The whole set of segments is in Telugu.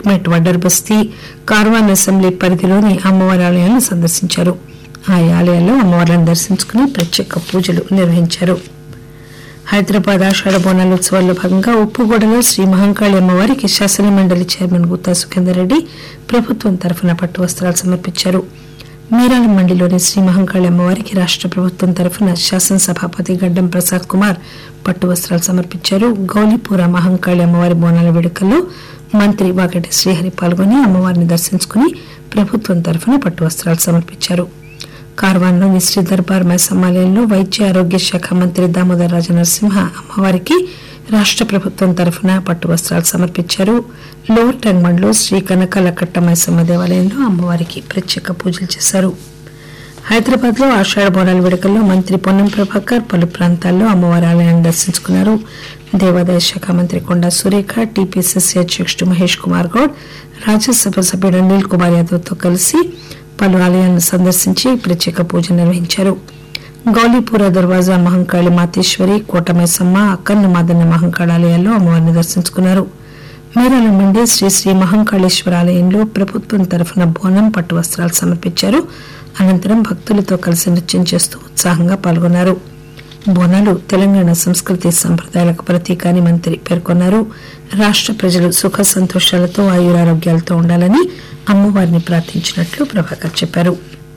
మెట్ వడ్డర్ బస్తీ కార్వాన్ అసెంబ్లీ పరిధిలోని అమ్మవారి ఆలయాలను సందర్శించారు ఆయా ఆలయాల్లో అమ్మవార్లను దర్శించుకుని ప్రత్యేక పూజలు నిర్వహించారు హైదరాబాద్ ఆషాఢ బోనాల ఉత్సవాల్లో భాగంగా ఉప్పుగూడలో శ్రీ మహంకాళి అమ్మవారికి శాసన మండలి చైర్మన్ గుత్తా సుఖేందర్ రెడ్డి ప్రభుత్వం తరఫున పట్టు వస్త్రాలు సమర్పించారు మీరాల మండిలోని శ్రీ మహంకాళి అమ్మవారికి రాష్ట ప్రభుత్వం తరఫున శాసనసభాపతి గడ్డం ప్రసాద్ కుమార్ పట్టు వస్త్రాలు సమర్పించారు గౌలీపుర మహంకాళి అమ్మవారి బోనాల వేడుకల్లో మంత్రి వాకటి శ్రీహరి పాల్గొని అమ్మవారిని దర్శించుకుని ప్రభుత్వం తరఫున పట్టు వస్త్రాలు సమర్పించారు కార్వాన్లోని శ్రీ దర్బార్ మైసమ్మాలయంలో వైద్య ఆరోగ్య శాఖ మంత్రి దామోదర్ రాజ నరసింహ అమ్మవారికి రాష్ట ప్రభుత్వం తరఫున పట్టు వస్త్రాలు సమర్పించారు లోవర్ ట్యాంక్బండ్లో శ్రీ కనకాల కట్ట మైసమ్మ దేవాలయంలో అమ్మవారికి ప్రత్యేక పూజలు చేశారు హైదరాబాద్ లో ఆషాఢ బోనాల వేడుకల్లో మంత్రి పొన్నం ప్రభాకర్ పలు ప్రాంతాల్లో అమ్మవారి ఆలయాన్ని దర్శించుకున్నారు దేవాదాయ శాఖ మంత్రి కొండా సురేఖ టీపీసీసీ అధ్యక్షుడు మహేష్ కుమార్ గౌడ్ రాజ్యసభ సభ్యుడు అనిల్ కుమార్ యాదవ్ తో కలిసి పలు ఆలయాలను సందర్శించి ప్రత్యేక పూజలు నిర్వహించారు గౌలీపుర దర్వాజా మహంకాళి మాతేశ్వరి కోటమైసమ్మ అక్కన్న మాదన్న మహంకాళ ఆలయాల్లో అమ్మవారిని దర్శించుకున్నారు మీరాల నుండి శ్రీ శ్రీ మహంకాళేశ్వర ఆలయంలో ప్రభుత్వం తరఫున బోనం పట్టు వస్త్రాలు సమర్పించారు అనంతరం భక్తులతో కలిసి నృత్యం చేస్తూ ఉత్సాహంగా పాల్గొన్నారు బోనాలు తెలంగాణ సంస్కృతి సంప్రదాయాలకు ప్రతీక అని మంత్రి పేర్కొన్నారు రాష్ట ప్రజలు సుఖ సంతోషాలతో ఆయురారోగ్యాలతో ఉండాలని అమ్మవారిని ప్రార్థించినట్లు ప్రభాకర్ చెప్పారు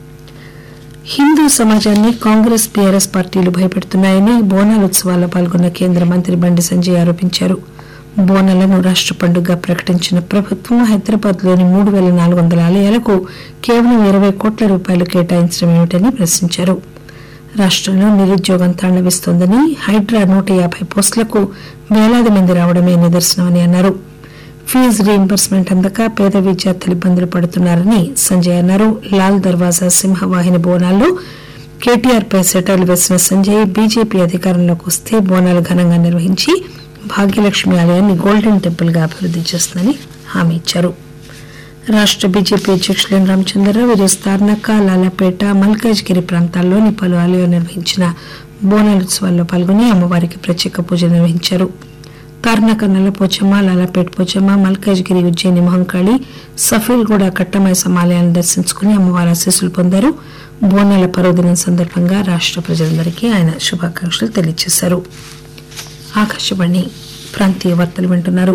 హిందూ సమాజాన్ని కాంగ్రెస్ బీఆర్ఎస్ పార్టీలు భయపెడుతున్నాయని బోనాల ఉత్సవాల్లో పాల్గొన్న కేంద్ర మంత్రి బండి సంజయ్ ఆరోపించారు బోనాలను రాష్ట పండుగగా ప్రకటించిన ప్రభుత్వం హైదరాబాద్ లోని మూడు వేల నాలుగు వందల ఆలయాలకు కేవలం ఇరవై కోట్ల రూపాయలు కేటాయించడం ఏమిటని ప్రశ్నించారు రాష్టంలో నిరుద్యోగం తాండవిస్తోందని హైడ్రా నూట యాభై పోస్టులకు వేలాది మంది రావడమే నిదర్శనమని అన్నారు ఫీజు రీయింబర్స్మెంట్ అందక పేద విద్యార్థులు ఇబ్బందులు పడుతున్నారని సంజయ్ అన్నారు లాల్ దర్వాజా సింహవాహిని బోనాల్లో కేటీఆర్ పై సెటాలు వేసిన సంజయ్ బీజేపీ అధికారంలోకి వస్తే బోనాలు ఘనంగా నిర్వహించి భాగ్యలక్ష్మి ఆలయాన్ని గోల్డెన్ టెంపుల్ గా అభివృద్ది చేస్తుందని హామీ ఇచ్చారు రాష్ట బీజేపీ అధ్యక్షులు ఎన్ రామచంద్రరావు ఈరోజు తార్నక లాలాపేట మల్కాజ్గిరి ప్రాంతాల్లోని పలు ఆలయాలు నిర్వహించిన బోనాల ఉత్సవాల్లో పాల్గొని అమ్మవారికి ప్రత్యేక పూజలు నిర్వహించారు తార్నక నల్లపోచమ్మ లాలాపేట పోచమ్మ మల్కాజ్గిరి ఉజ్జయిని మహంకాళి సఫీల్గూడ కట్టమైసమ్మ ఆలయాలను దర్శించుకుని అమ్మవారి ఆశీస్సులు పొందారు బోనాల పర్వదినం సందర్భంగా రాష్ట ప్రజలందరికీ ఆయన శుభాకాంక్షలు తెలియజేశారు ఆకాశవాణి ప్రాంతీయ వార్తలు వింటున్నారు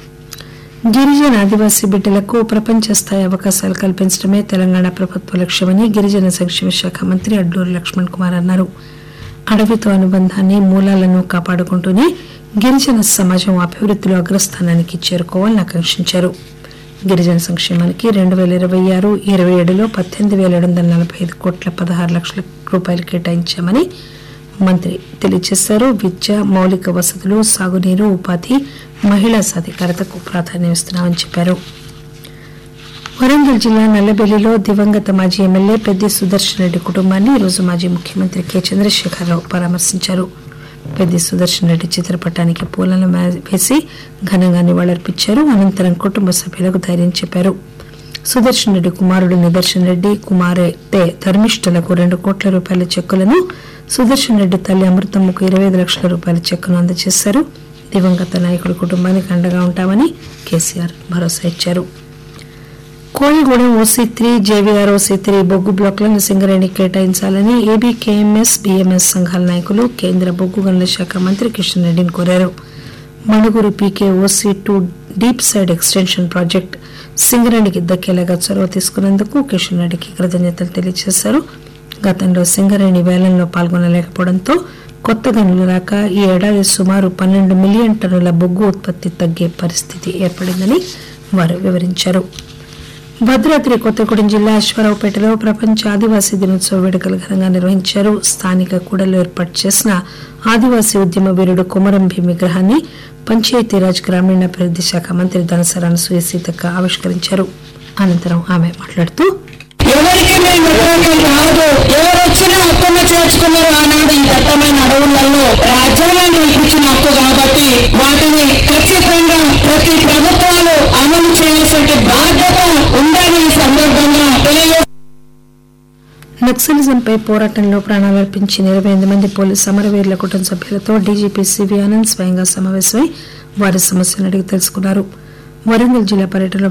గిరిజన ఆదివాసీ బిడ్డలకు ప్రపంచ స్థాయి అవకాశాలు కల్పించడమే తెలంగాణ ప్రభుత్వ లక్ష్యమని గిరిజన సంక్షేమ శాఖ మంత్రి అడ్లూరు లక్ష్మణ్ కుమార్ అన్నారు అడవితో అనుబంధాన్ని మూలాలను కాపాడుకుంటూనే గిరిజన సమాజం అభివృద్దిలో అగ్రస్థానానికి చేరుకోవాలని ఆకాంక్షించారు గిరిజన సంక్షేమానికి రెండు వేల ఇరవై ఆరు ఇరవై ఏడులో పద్దెనిమిది వేల ఏడు వందల నలభై ఐదు కోట్ల పదహారు లక్షల రూపాయలు కేటాయించామని మంత్రి తెలియజేశారు విద్య మౌలిక వసతులు సాగునీరు ఉపాధి మహిళా సాధికారతకు ప్రాధాన్యం ఇస్తున్నామని చెప్పారు వరంగల్ జిల్లా నల్లబెల్లిలో దివంగత మాజీ ఎమ్మెల్యే పెద్ది సుదర్శన్ రెడ్డి కుటుంబాన్ని ఈరోజు మాజీ ముఖ్యమంత్రి కె చంద్రశేఖరరావు పరామర్శించారు పెద్ది సుదర్శన్ రెడ్డి చిత్రపటానికి పూలను వేసి ఘనంగా నివాళులర్పించారు అనంతరం కుటుంబ సభ్యులకు ధైర్యం చెప్పారు సుదర్శన్ రెడ్డి కుమారుడు నిదర్శన్ రెడ్డి కుమార్తె ధర్మిష్ఠలకు రెండు కోట్ల రూపాయల చెక్కులను సుదర్శన్ రెడ్డి తల్లి అమృతమ్మకు ఇరవై ఐదు లక్షల రూపాయల చెక్కును అందజేశారు దివంగత నాయకుడి కుటుంబానికి అండగా ఉంటామని కేసీఆర్ భరోసా ఇచ్చారు Koyagudem OC three JVR OC three బొగ్గు బ్లాకులను సింగరేణి కేటాయించాలని ఏబీకేఎంఎస్ బీఎంఎస్ సంఘాల నాయకులు కేంద్ర బొగ్గు గనుల శాఖ మంత్రి కిషన్ రెడ్డిని కోరారు Manuguru PK OC two deep side extension project సింగరేణికి దక్కేలాగా చొరవ తీసుకున్నందుకు కిషన్ రెడ్డికి కృతజ్ఞతలు తెలియజేశారు గతంలో సింగరేణి వేలంలో పాల్గొనలేకపోవడంతో కొత్త గనులు రాక ఈ ఏడాది సుమారు పన్నెండు మిలియన్ టన్నుల బొగ్గు ఉత్పత్తి తగ్గే పరిస్థితి ఏర్పడిందని వారు వివరించారు భద్రాద్రి కొత్తగూడెం జిల్లా అశ్వారావుపేటలో ప్రపంచ ఆదివాసీ దినోత్సవ వేడుకలు ఘనంగా నిర్వహించారు స్థానిక కూడల్లో ఏర్పాటు చేసిన ఆదివాసీ ఉద్యమ వీరుడు కొమరం భీం విగ్రహాన్ని పంచాయతీరాజ్ గ్రామీణాభివృద్ది శాఖ మంత్రి ధనసరాన సూయ సీతక్క ఆవిష్కరించారు అనంతరం ఆమె మాట్లాడుతూ ఎవరికి మేము వ్యతిరేకం కాదు ఎవరు వచ్చినా హక్కున్న చేర్చుకున్నారు ఆనాడు ఈ దట్టమైన అడవులలో రాజ్యాంగాన్ని ఇప్పించిన హక్కు కాబట్టి వాటిని ఖచ్చితంగా ప్రతి ప్రభుత్వాలు అమలు చేయాల్సిన బాధ్యత ఉందని ఈ సందర్భంగా తెలియజేస్తున్నారు నక్సలిజంపై పోరాటంలో ప్రాణాలర్పించిన ఇరవై ఎనిమిది మంది పోలీసు అమరవీరుల కుటుంబ సభ్యులతో డీజీపీ సివి ఆనంద్ స్వయంగా సమావేశమై వారి సమస్యలను అడిగి తెలుసుకున్నారు వరంగల్ జిల్లా పర్యటనలో